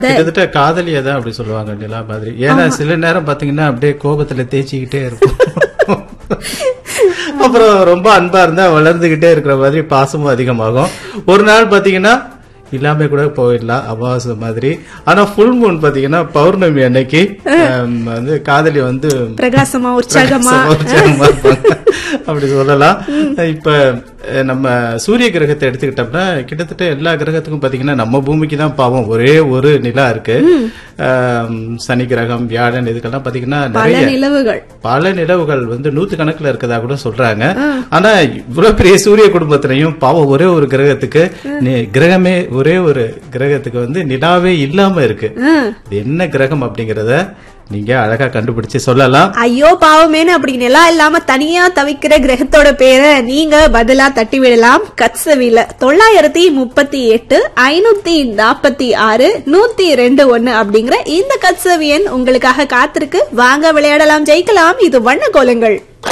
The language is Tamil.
கிட்டத்தட்ட காதலியை தான் அப்படி சொல்லுவாங்க நிலா மாதிரி ஏன்னா சில நேரம் பாத்தீங்கன்னா அப்படியே கோபத்துல தேய்ச்சிக்கிட்டே இருக்கும் அப்புறம் ரொம்ப அன்பா இருந்தா வளர்ந்துகிட்டே இருக்கிற மாதிரி பாசமும் அதிகமாகும் ஒரு நாள் பாத்தீங்கன்னா இல்லாம கூட போயிடலாம் அமாவாசை மாதிரி ஆனா ஃபுல் மூன் பாத்தீங்கன்னா பௌர்ணமி அன்னைக்கு ஆம், வந்து காதலி வந்து பிரகாசமா உற்சாகமா உற்சாகமா இருப்பாங்க. அப்படி சொல்லலாம் இப்ப அஹ், நம்ம சூரிய கிரகத்தை எடுத்துக்கிட்டோம்னா கிட்டத்தட்ட எல்லா கிரகத்துக்கும் பாத்தீங்கன்னா நம்ம பூமிக்கு தான் பாவம் ஒரே ஒரு நிலா இருக்கு ஆம், சனி கிரகம் வியாழன் இதுக்கெல்லாம் பாத்தீங்கன்னா பல நிறைய நிலவுகள் பல நிலவுகள் வந்து நூத்து கணக்குல இருக்கதா கூட சொல்றாங்க ஆனா இவ்வளவு பெரிய சூரிய குடும்பத்திலையும் பாவம் ஒரே ஒரு கிரகத்துக்கு நி- கிரகமே ஒரே ஒரு கிரகத்துக்கு வந்து நிலாவே இல்லாம இருக்கு ம். இது என்ன கிரகம் அப்படிங்கறத நீங்க அழகா கண்டுபிடிச்சு சொல்லலாம் ஐயோ பாவமேனு அப்படி நிலா இல்லாம தனியா தவிக்கிற கிரகத்தோட பேரை நீங்க பதிலா தட்டி விடலாம் கட்சவில தொள்ளாயிரத்தி முப்பத்தி எட்டு ஐநூத்தி நாற்பத்தி ஆறு நூத்தி ரெண்டு ஒன்னு அப்படிங்கிற இந்த கட்சவியன் உங்களுக்காக காத்திருக்கு வாங்க விளையாடலாம் ஜெயிக்கலாம் இது வண்ண கோலங்கள்